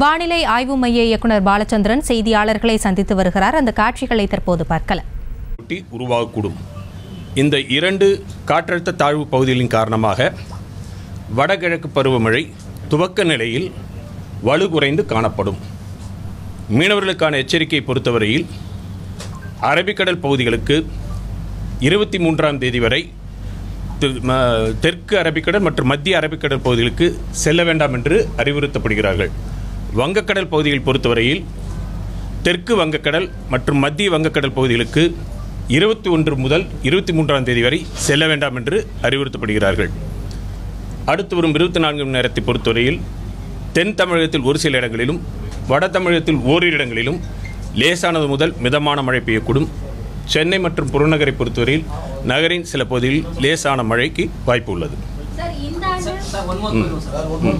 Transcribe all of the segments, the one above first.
வானிலை ஆய்வு மைய இயக்குனர் பாலச்சந்திரன் செய்தியாளர்களை சந்தித்து வருகிறார் அந்த காட்சிகளை தற்போது பார்க்கலாம் ஒட்டி உருவாகக்கூடும் இந்த இரண்டு காற்றழுத்த தாழ்வு பகுதிகளின் காரணமாக வடகிழக்கு பருவமழை துவக்க நிலையில் வலு குறைந்து காணப்படும் மீனவர்களுக்கான எச்சரிக்கை பொறுத்தவரையில் அரபிக்கடல் பகுதிகளுக்கு இருபத்தி மூன்றாம் தேதி வரை தெ- ம- தெற்கு அரபிக்கடல் மற்றும் மத்திய அரபிக்கடல் பகுதிகளுக்கு செல்ல வேண்டாம் என்று அறிவுறுத்தப்படுகிறார்கள் வங்கக்கடல் பகுதிகள் பொறுத்தவரையில் தெற்கு வங்கக்கடல் மற்றும் மத்திய வங்கக்கடல் பகுதிகளுக்கு இருபத்தி ஒன்று முதல் இருபத்தி மூன்றாம் தேதி வரை செல்ல வேண்டாம் என்று அறிவுறுத்தப்படுகிறார்கள் அடுத்து வரும் இருபத்தி நான்கு மணி நேரத்தை பொறுத்தவரையில் தென் தமிழகத்தில் ஒரு சில இடங்களிலும் வட தமிழகத்தில் ஓரிரு இடங்களிலும் லேசானது முதல் மிதமான மழை பெய்யக்கூடும் சென்னை மற்றும் புறநகரை பொறுத்தவரையில் நகரின் சில பகுதிகளில் லேசான மழைக்கு வாய்ப்பு உள்ளது சார் இந்த ஆண்டு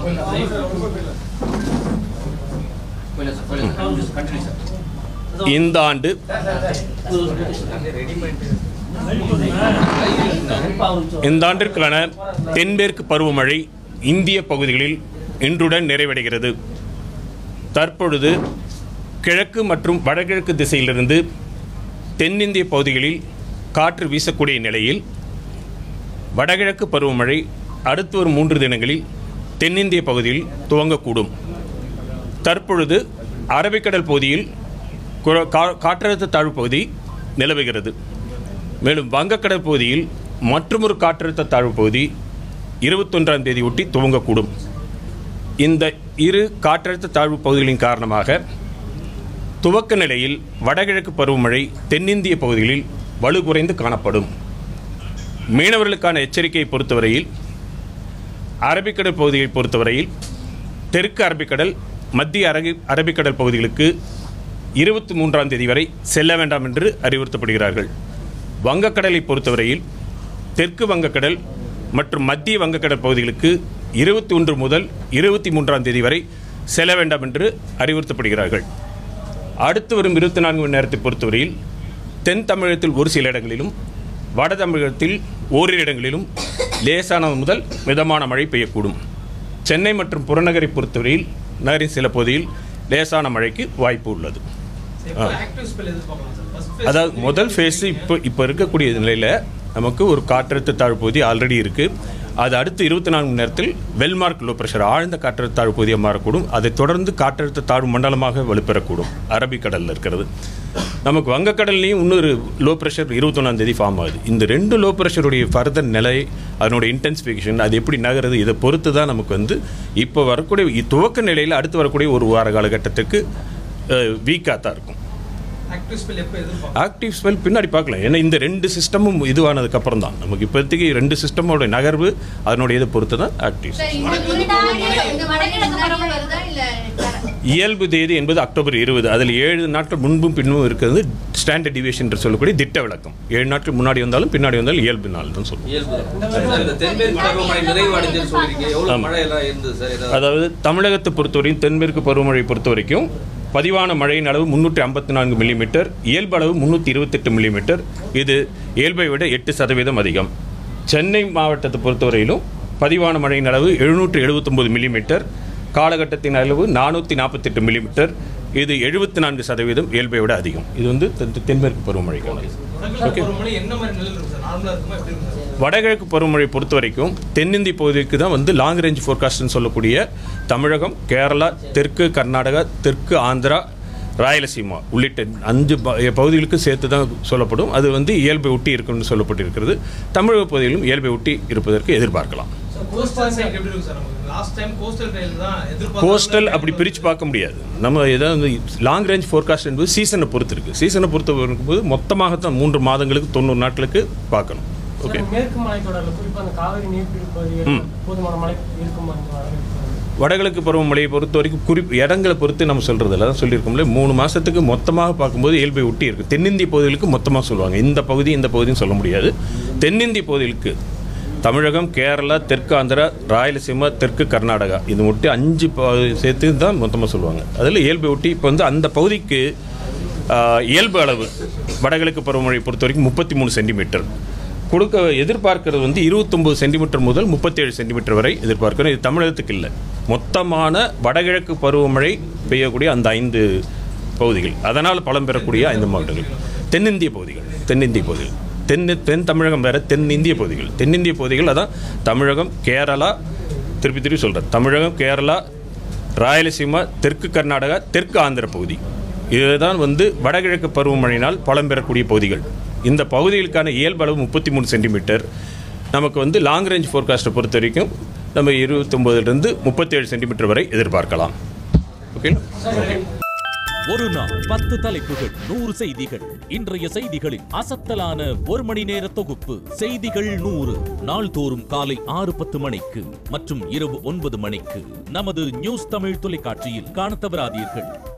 இந்த ஆண்டு இந்த ஆண்டிற்கான தென்மேற்கு பருவமழை இந்திய பகுதிகளில் இன்றுடன் நிறைவடைகிறது தற்பொழுது கிழக்கு மற்றும் வடகிழக்கு திசையிலிருந்து தென்னிந்திய பகுதிகளில் காற்று வீசக்கூடிய நிலையில் வடகிழக்கு பருவமழை அடுத்து வரும் மூன்று தினங்களில் தென்னிந்திய பகுதியில் துவங்கக்கூடும் தற்பொழுது அரபிக்கடல் பகுதியில் குற- கா- காற்றழுத்த தாழ்வு பகுதி நிலவுகிறது மேலும் வங்கக்கடல் பகுதியில் மற்றொரு காற்றழுத்த தாழ்வு பகுதி இருபத்தொன்றாம் தேதி ஒட்டி துவங்கக்கூடும் இந்த இரு காற்றழுத்த தாழ்வு பகுதிகளின் காரணமாக துவக்க நிலையில் வடகிழக்கு பருவமழை தென்னிந்திய பகுதிகளில் வலு குறைந்து காணப்படும் மீனவர்களுக்கான எச்சரிக்கையை பொறுத்தவரையில் அரபிக்கடல் பகுதியை பொறுத்தவரையில் தெற்கு அரபிக்கடல் மத்திய அரபி அரபிக்கடல் பகுதிகளுக்கு இருபத்தி மூன்றாம் தேதி வரை செல்ல வேண்டாம் என்று அறிவுறுத்தப்படுகிறார்கள் வங்கக்கடலை பொறுத்தவரையில் தெற்கு வங்கக்கடல் மற்றும் மத்திய வங்கக்கடல் பகுதிகளுக்கு இருபத்தி ஒன்று முதல் இருபத்தி மூன்றாம் தேதி வரை செல்ல வேண்டாம் என்று அறிவுறுத்தப்படுகிறார்கள் அடுத்து வரும் இருபத்தி நான்கு மணி நேரத்தை பொறுத்தவரையில் தென் தமிழகத்தில் ஒரு சில இடங்களிலும் வட தமிழகத்தில் ஓரிரு இடங்களிலும் லேசானது முதல் மிதமான மழை பெய்யக்கூடும் சென்னை மற்றும் புறநகரை பொறுத்தவரையில் நகரின் சில பகுதியில் லேசான மழைக்கு வாய்ப்பு உள்ளது ஆ. அதாவது முதல் ஃபேஸ் இப்போ இப்போ இருக்கக்கூடிய நிலையில் நமக்கு ஒரு காற்றழுத்த தாழ்வு பகுதி ஆல்ரெடி இருக்குது அது அடுத்து இருபத்தி நான்கு மணி நேரத்தில் வெல்மார்க் லோ ப்ரெஷர் ஆழ்ந்த காற்றழுத்த தாழ்வு பகுதியாக மாறக்கூடும் அதைத் தொடர்ந்து காற்றழுத்த தாழ்வு மண்டலமாக வலுப்பெறக்கூடும் அரபிக்கடலில் இருக்கிறது நமக்கு வங்கக்கடல்லையும் இன்னொரு லோ ப்ரெஷர் இருபத்தொன்னாம் தேதி ஃபார்ம் ஆகுது இந்த ரெண்டு லோ ப்ரெஷருடைய ஃபர்தர் நிலை அதனுடைய இன்டென்சிஃபிகேஷன் அது எப்படி நகருது இதை பொறுத்து தான் நமக்கு வந்து இப்போ வரக்கூடிய இ- துவக்க நிலையில் அடுத்து வரக்கூடிய ஒரு வார காலகட்டத்துக்கு வீக்காக தான் இருக்கும் ஆக்டிவ் ஸ்பெல் எப்போ எதிர்பார்க்கலாம் ஆக்டிவ் ஸ்பெல் பின்னாடி பார்க்கலாம் ஏன்னா இந்த ரெண்டு சிஸ்டமும் இதுவானதுக்கு அப்புறம் தான் நமக்கு இப்போதைக்கு ரெண்டு சிஸ்டமோட நகர்வு அதனுடைய இதை பொறுத்து தான் ஆக்டிவ் சார் இந்த இந்த ஆண்டு இந்த வடகிழக்கு பருவம் வருதா இல்ல இயல்பு தேதி என்பது அக்டோபர் இருபது அதில் ஏழு நாட்கள் முன்பும் பின்பும் இருக்கிறது ஸ்டாண்டர்ட் டிவியேஷன் என்று சொல்லக்கூடிய திட்ட விளக்கம் ஏழு நாட்கள் முன்னாடி வந்தாலும் பின்னாடி வந்தாலும் இயல்பு நாள் தான் சொல்லுவோம் இயல்பு தான். சார், இந்த தென்மேற்கு பருவமழை நிறைவடைஞ்சுன்னு சொல்றீங்க எவ்வளவு மழை எல்லாம் இருந்தது சார் ஏதாவது அதாவது தமிழகத்தை பொறுத்தவரையும் தென்மேற்கு பருவமழை பொறுத்த வரைக்கும் பதிவான மழையின் அளவு முன்னூற்றி ஐம்பத்தி நான்கு மில்லிமீட்டர் இயல்பு அளவு முந்நூற்றி இருபத்தெட்டு மில்லிமீட்டர் இது இயல்பை விட எட்டு சதவீதம் அதிகம் சென்னை மாவட்டத்தை பொறுத்தவரையிலும் பதிவான மழையின் அளவு எழுநூற்று எழுபத்தொம்பது மில்லிமீட்டர் காலகட்டத்தின் அளவு நானூற்றி நாற்பத்தெட்டு மில்லிமீட்டர் இது எழுபத்தி நான்கு சதவீதம் இயல்பை விட அதிகம் இது வந்து தென்- தென்மேற்கு பருவமழைக்கானது வடகிழக்கு பருவமழை என்ன மாதிரி நிலையில் இருக்கும் சார் நார்மலாக இருக்குமா எப்படி இருக்கும் சார் வடகிழக்கு பருவமழை பொறுத்த வரைக்கும் தென்னிந்திய பகுதிக்கு தான் வந்து லாங் ரேஞ்ச் ஃபோர்காஸ்ட்னு சொல்லக்கூடிய தமிழகம் கேரளா தெற்கு கர்நாடகா தெற்கு ஆந்திரா ராயலசீமா உள்ளிட்ட அஞ்சு ப- பகுதிகளுக்கு சேர்த்து தான் சொல்லப்படும் அது வந்து இயல்பை ஒட்டி இருக்கும்னு சொல்லப்பட்டிருக்கிறது தமிழக பகுதியிலும் இயல்பை ஒட்டி இருப்பதற்கு எதிர்பார்க்கலாம் சார் கோஸ்டல் சைட் எப்படி இருக்கும் சார் நமக்கு லாஸ்ட் டைம் கோஸ்டல் ரயில் தான் எதிர்பார்த்து கோஸ்டல் அப்படி பிரித்து பார்க்க முடியாது நம்ம ஏதாவது லாங் ரேஞ்ச் ஃபோர்காஸ்ட் என்பது சீசனை பொறுத்து இருக்குது சீசனை பொறுத்து இருக்கும்போது மொத்தமாகத்தான் மூன்று மாதங்களுக்கு தொண்ணூறு நாட்களுக்கு பார்க்கணும் ஓகே சார், மேற்கு மலைத்தொடரில் குறிப்பா அந்த காவிரி நீர்பிடிப்பு பகுதிகளில் போதுமான மழை இருக்குமா இந்த வடகிழக்கு பருவமழை? வடகிழக்கு பருவமழையை பொறுத்த வரைக்கும் குறிப்பு இடங்களை பொறுத்து நம்ம சொல்கிறது இல்லை சொல்லியிருக்கோம்ல மூணு மாதத்துக்கு மொத்தமாக பார்க்கும்போது இயல்பை ஒட்டி இருக்குது தென்னிந்திய பகுதிகளுக்கு மொத்தமாக சொல்லுவாங்க இந்த பகுதி இந்த பகுதின்னு சொல்ல முடியாது தென்னிந்திய பகுதிகளுக்கு தமிழகம் கேரளா தெற்கு ஆந்திரா ராயலசீமா தெற்கு கர்நாடகா இது ஒட்டி அஞ்சு ப- சேர்த்து தான் மொத்தமாக சொல்லுவாங்க அதில் இயல்பை ஒட்டி இப்போ வந்து அந்த பகுதிக்கு ஆஹ், இயல்பு அளவு வடகிழக்கு பருவமழை பொறுத்த வரைக்கும் முப்பத்தி மூணு சென்டிமீட்டர் கொடுக்க எதிர்பார்க்கிறது வந்து இருபத்தொம்பது சென்டிமீட்டர் முதல் முப்பத்தேழு சென்டிமீட்டர் வரை எதிர்பார்க்கிறோம் இது தமிழகத்துக்கு இல்லை மொத்தமான வடகிழக்கு பருவமழை பெய்யக்கூடிய அந்த ஐந்து பகுதிகள் அதனால் பலம் பெறக்கூடிய ஐந்து மாவட்டங்கள் தென்னிந்திய பகுதிகள் தென்னிந்திய பகுதிகள் தென் தென் தமிழகம் வேறு தென்னிந்திய பகுதிகள் தென்னிந்திய பகுதிகள் அதான் தமிழகம் கேரளா திருப்பி திருப்பி சொல்கிறேன் தமிழகம் கேரளா ராயலசீமா தெற்கு கர்நாடகா தெற்கு ஆந்திர பகுதி இதுதான் வந்து வடகிழக்கு பருவமழையினால் பலம் பெறக்கூடிய பகுதிகள் இந்த பகுதிகளுக்கான இயல்பளவு முப்பத்தி மூணு சென்டிமீட்டர் நமக்கு வந்து லாங் ரேஞ்ச் ஃபோர்காஸ்ட்டை பொறுத்த வரைக்கும் நம்ம இருபத்தொம்போதுலேருந்து முப்பத்தேழு சென்டிமீட்டர் வரை எதிர்பார்க்கலாம் ஓகே ஒரு நாள் பத்து தலைப்புகள் நூறு செய்திகள் இன்றைய செய்திகளின் அசத்தலான ஒரு மணி நேர தொகுப்பு செய்திகள் நூறு நாள்தோறும் காலை ஆறு பத்து மணிக்கு மற்றும் இரவு ஒன்பது மணிக்கு நமது நியூஸ் தமிழ் தொலைக்காட்சியில் காணத் தவறாதீர்கள்